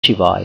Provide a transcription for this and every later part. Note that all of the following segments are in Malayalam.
ശിവായ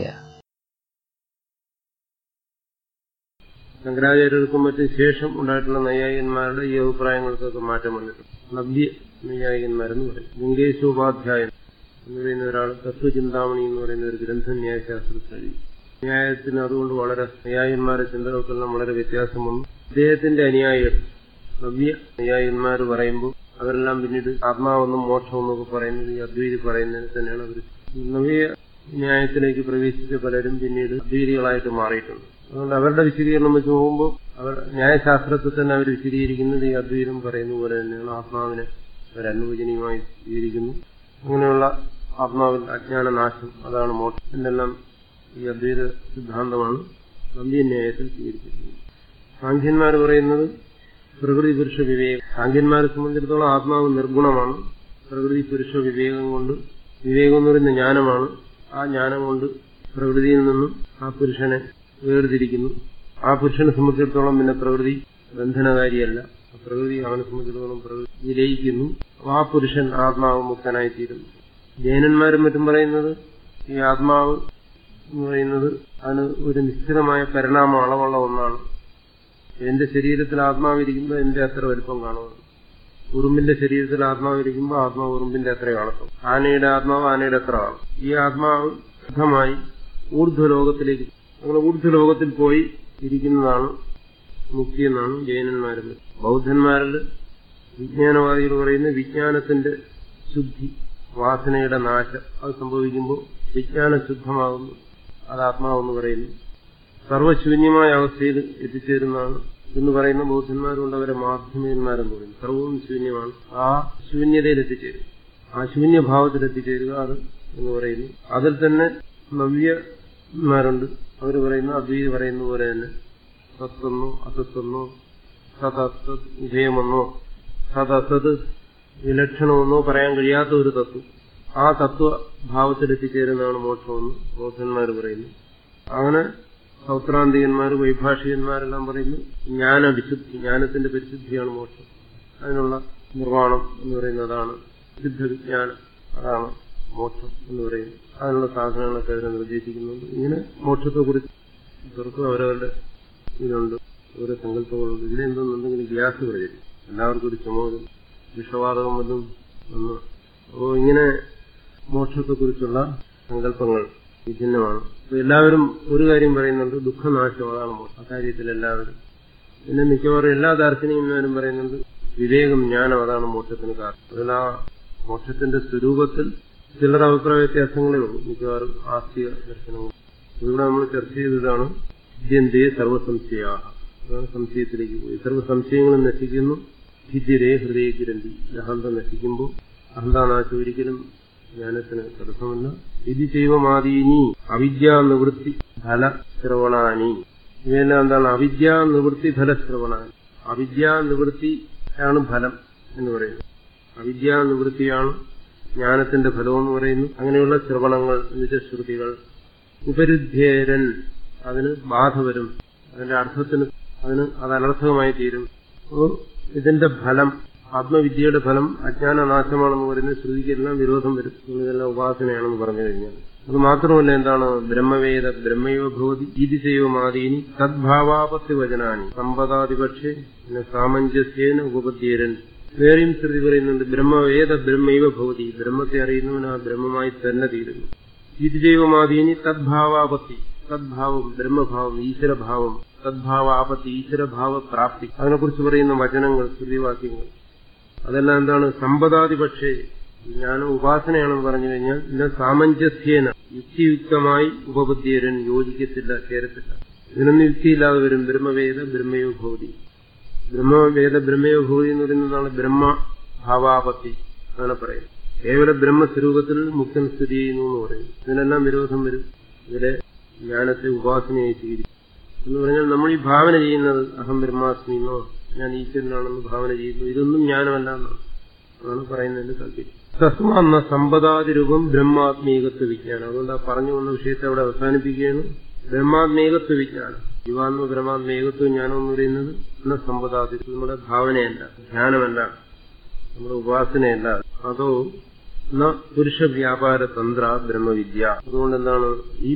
ശങ്കരാചാര്യർക്കും മറ്റും ശേഷം ഉണ്ടായിട്ടുള്ള നൈയായികന്മാരുടെ ഈ അഭിപ്രായങ്ങൾക്കൊക്കെ മാറ്റം വന്നിട്ടുണ്ട് നവ്യ നൈയായികന്മാരെന്ന് പറയും ലിംഗേശോപാധ്യായൻ എന്ന് പറയുന്ന ഒരാൾ തത്വചിന്താമണി എന്ന് പറയുന്ന ഒരു ഗ്രന്ഥം ന്യായശാസ്ത്രത്തിൽ എഴുതി ന്യായത്തിന് അതുകൊണ്ട് വളരെ ന്യായന്മാരുടെ ചിന്തകൾക്കെല്ലാം വളരെ വ്യത്യാസം വന്നു അദ്ദേഹത്തിന്റെ അനുയായികൾ നവ്യ ന്യായന്മാർ പറയുമ്പോൾ അവരെല്ലാം പിന്നീട് ആത്മാവെന്നും മോക്ഷമെന്നും ഒക്കെ പറയുന്നത് ഈ അദ്വൈതി പറയുന്നതിന് തന്നെയാണ് അവർ നവ്യ ന്യായത്തിലേക്ക് പ്രവേശിച്ച പലരും പിന്നീട് അദ്വൈതികളായിട്ട് മാറിയിട്ടുണ്ട് അതുകൊണ്ട് അവരുടെ വിശദീകരണം വെച്ച് നോക്കുമ്പോൾ അവർ ന്യായശാസ്ത്രത്തിൽ തന്നെ അവർ വിശദീകരിക്കുന്നത് ഈ അദ്വൈതം പറയുന്ന പോലെ തന്നെയാണ് ആത്മാവിനെ അവരനുവചനീയമായി സ്വീകരിക്കുന്നു അങ്ങനെയുള്ള ആത്മാവിൽ അജ്ഞാന നാശം അതാണ് മോക്ഷം എന്നെല്ലാം ഈ അദ്വൈത സിദ്ധാന്തമാണ് നന്ദ്യന്യായത്തിൽ സ്വീകരിച്ചിരിക്കുന്നത് സാഖ്യന്മാർ പറയുന്നത് പ്രകൃതി പുരുഷ വിവേകം സാഖ്യന്മാരെ സംബന്ധിച്ചിടത്തോളം ആത്മാവ് നിർഗുണമാണ് പ്രകൃതി പുരുഷ വിവേകം കൊണ്ട് വിവേകം എന്ന് പറയുന്ന ജ്ഞാനമാണ് ആ ജ്ഞാനം കൊണ്ട് പ്രകൃതിയിൽ നിന്നും ആ പുരുഷനെ വേർതിരിക്കുന്നു ആ പുരുഷനെ സംബന്ധിച്ചിടത്തോളം പിന്നെ പ്രകൃതി ബന്ധനകാരിയല്ല പ്രകൃതി അവനെ സംബന്ധിച്ചിടത്തോളം പ്രകൃതി ലയിക്കുന്നു ആ പുരുഷൻ ആത്മാവ് മുക്തനായിത്തീരുന്നു ജൈനന്മാരും മറ്റും പറയുന്നത് ഈ ആത്മാവ് എന്ന് പറയുന്നത് അതിന് ഒരു നിശ്ചിതമായ പരിണാമം അളവുള്ള ഒന്നാണ് എന്റെ ശരീരത്തിൽ ആത്മാവിരിക്കുമ്പോൾ എന്റെ അത്ര വലുപ്പം കാണുന്നു ഉറുമ്പിന്റെ ശരീരത്തിൽ ആത്മാവിരിക്കുമ്പോൾ ആത്മാവ് ഉറുമ്പിന്റെ അത്ര കാണത്തും ആനയുടെ ആത്മാവ് ആനയുടെ അത്ര കാണും ഈ ആത്മാവ് ശുദ്ധമായി ഊർധ്വലോകത്തിലേക്ക് അങ്ങനെ ഊർധ്വലോകത്തിൽ പോയി ഇരിക്കുന്നതാണ് മുക്തി എന്നാണ് ജൈനന്മാരിൽ ബൗദ്ധന്മാരിൽ വിജ്ഞാനവാദികൾ പറയുന്നത് വിജ്ഞാനത്തിന്റെ ശുദ്ധി വാസനയുടെ നാശം അത് സംഭവിക്കുമ്പോൾ വിജ്ഞാനം ശുദ്ധമാകുന്നു അത് ആത്മാവെന്ന് പറയുന്നു സർവശൂന്യമായ അവസ്ഥയിൽ എത്തിച്ചേരുന്നതാണ് എന്ന് പറയുന്ന ബൗദ്ധന്മാരുണ്ട് അവരെ മാധ്യമന്മാരെന്ന് പറയുന്നു സർവവും ശൂന്യമാണ് ആ ശൂന്യതയിൽ എത്തിച്ചേരും ആ ശൂന്യഭാവത്തിൽ എത്തിച്ചേരുക അത് എന്ന് പറയുന്നു അതിൽ തന്നെ നവ്യന്മാരുണ്ട് അവർ പറയുന്ന അദ്വൈതി പറയുന്ന പോലെ തന്നെ സത്തെന്നോ അസത്തെന്നോ സതസത് വിജയമെന്നോ സതസത് വിലക്ഷണമെന്നോ പറയാൻ കഴിയാത്ത ഒരു തത്വം ആ തത്വഭാവത്തിൽ എത്തിച്ചേരുന്നതാണ് മോക്ഷമെന്ന് ബൗദ്ധന്മാർ പറയുന്നു അങ്ങനെ സൗത്രാന്തികന്മാർ വൈഭാഷികന്മാരെല്ലാം പറയുന്നു ജ്ഞാന വിശുദ്ധി ജ്ഞാനത്തിന്റെ പരിശുദ്ധിയാണ് മോക്ഷം അതിനുള്ള നിർവ്വാണം എന്ന് പറയുന്നതാണ് സിദ്ധ വിജ്ഞാനം അതാണ് മോക്ഷം എന്ന് പറയുന്നത് അതിനുള്ള സാധനങ്ങളൊക്കെ അവർ നിർദ്ദേശിക്കുന്നുണ്ട് ഇങ്ങനെ മോക്ഷത്തെക്കുറിച്ച് ഇവർക്കും അവരവരുടെ ഇതുണ്ട് ഓരോ സങ്കല്പങ്ങളുണ്ട് ഇതിലെന്തെന്നുണ്ടെങ്കിൽ ഗ്യാസ് പ്രചരിക്കും എല്ലാവർക്കും ഒരു ചുമതലും വിഷവാതകം വല്ലതും വന്ന് അപ്പോൾ ഇങ്ങനെ മോക്ഷത്തെക്കുറിച്ചുള്ള സങ്കല്പങ്ങൾ വിഭിന്നമാണ് അപ്പൊ എല്ലാവരും ഒരു കാര്യം പറയുന്നുണ്ട് ദുഃഖനാശം അതാണ് മോക്ഷം അക്കാര്യത്തിൽ എല്ലാവരും പിന്നെ മിക്കവാറും എല്ലാ ദാർശനികന്മാരും പറയുന്നുണ്ട് വിവേകം ജ്ഞാനം അതാണ് മോക്ഷത്തിന് കാരണം അതിൽ ആ മോക്ഷത്തിന്റെ സ്വരൂപത്തിൽ ചിലർ അഭിപ്രായ വ്യത്യാസങ്ങളേ ഉള്ളൂ മിക്കവാറും ആസ്തിക ദർശനങ്ങൾ ഇവിടെ നമ്മൾ ചർച്ച ചെയ്തതാണ് വിദ്യന്തേ സർവസംശയാ അതാണ് സംശയത്തിലേക്ക് പോയി സർവ്വസംശയങ്ങളും നശിക്കുന്നു ഭിദ്യരേ ഹൃദയ ഗ്രന്ഥി അഹന്ത നശിക്കുമ്പോൾ അഹന്താനാശം ഒരിക്കലും ജ്ഞാനത്തിന് തടസ്സമല്ല ഇത് ചെയ്വമാദീനി അവിദ്യാ നിവൃത്തി ഫലശ്രവണാനി ഇവയെല്ലാം എന്താണ് അവിദ്യാ നിവൃത്തി ഫലശ്രവണാനി അവിദ്യാ നിവൃത്തിയാണ് ഫലം എന്ന് പറയുന്നത് അവിദ്യാ നിവൃത്തിയാണ് ജ്ഞാനത്തിന്റെ ഫലമെന്ന് പറയുന്നു അങ്ങനെയുള്ള ശ്രവണങ്ങൾ നിജശ്രുതികൾ ഉപരുദ്ധേരൻ അതിന് ബാധ വരും അതിന്റെ അർത്ഥത്തിന് അതിന് അത് അനർത്ഥകമായി തീരും അപ്പോൾ ഇതിന്റെ ഫലം ആത്മവിദ്യയുടെ ഫലം അജ്ഞാനനാശമാണെന്ന് പറയുന്ന ശ്രുതിക്കെല്ലാം വിരോധം വരും ഇതെല്ലാം ഉപാസനയാണെന്ന് പറഞ്ഞു കഴിഞ്ഞാൽ അത് മാത്രമല്ല എന്താണ് ബ്രഹ്മവേദ ബ്രഹ്മയോ ഭവതി ഇത് ചെയ്യുമാതീനി തദ്ഭാവാപത്തി വചനാനി സമ്പദാതിപക്ഷേ പിന്നെ സാമഞ്ജസ്യേന ഉപപദ്യേരൻ വേറെയും ശ്രുതി പറയുന്നുണ്ട് ബ്രഹ്മവേദ ബ്രഹ്മൈവ ഭവതി ബ്രഹ്മത്തെ അറിയുന്നവൻ ആ ബ്രഹ്മമായി തന്നെ തീരുന്നു ഇത് ചെയ്യുമാതീനി തദ്ഭാവാപത്തി തദ്ഭാവം ബ്രഹ്മഭാവം ഈശ്വരഭാവം തദ്ഭാവ ആപത്തി ഈശ്വരഭാവ പ്രാപ്തി അതിനെക്കുറിച്ച് പറയുന്ന വചനങ്ങൾ ശ്രുതിവാക്യങ്ങൾ അതെല്ലാം എന്താണ് സമ്പദാതിപക്ഷേ ജ്ഞാനം ഉപാസനയാണെന്ന് പറഞ്ഞു കഴിഞ്ഞാൽ ഇന്ന സാമഞ്ജസ്യേന യുക്തിയുക്തമായി ഉപബുദ്ധിയരൻ യോജിക്കത്തില്ല ചേരത്തില്ല ഇതിനൊന്നും യുക്തിയില്ലാതെ വരും ബ്രഹ്മവേദ ബ്രഹ്മയോ ഭവതി ബ്രഹ്മവേദ ബ്രഹ്മയോ ഭവതി എന്ന് പറയുന്നതാണ് ബ്രഹ്മ ഭാവാപത്തി അങ്ങനെ പറയും കേവല ബ്രഹ്മസ്വരൂപത്തിൽ മുക്തൻ സ്ഥിതി ചെയ്യുന്നു എന്ന് പറയും ഇതിനെല്ലാം വിരോധം വരും ഇതിലെ ജ്ഞാനത്തെ ഉപാസനയായി സ്വീകരിക്കും എന്ന് പറഞ്ഞാൽ നമ്മൾ ഈ ഭാവന ചെയ്യുന്നത് അഹം ബ്രഹ്മാസ്മി എന്നോ ഞാൻ ഈശ്വരനാണെന്ന് ഭാവന ചെയ്യുന്നു ഇതൊന്നും ജ്ഞാനമല്ല എന്നാണ് ആണ് പറയുന്നതിന്റെ താല്പര്യം തസ്മാന്ന സമ്പദാതിരൂപം ബ്രഹ്മാത്മീകത്വ വിജ്ഞാനം അതുകൊണ്ട് ആ പറഞ്ഞു വന്ന വിഷയത്തെ അവിടെ അവസാനിപ്പിക്കുകയാണ് ബ്രഹ്മാത്മീകത്വ വിജ്ഞാനം ജീവാത്മ ബ്രഹ്മാത്മീകത്വ ജ്ഞാനം എന്ന് പറയുന്നത് എന്ന സമ്പദാതി നമ്മുടെ ഭാവനയല്ല ധ്യാനമല്ല നമ്മുടെ ഉപാസനയല്ല അതോ പുരുഷ വ്യാപാര തന്ത്ര ബ്രഹ്മവിദ്യ അതുകൊണ്ട് എന്താണ് ഈ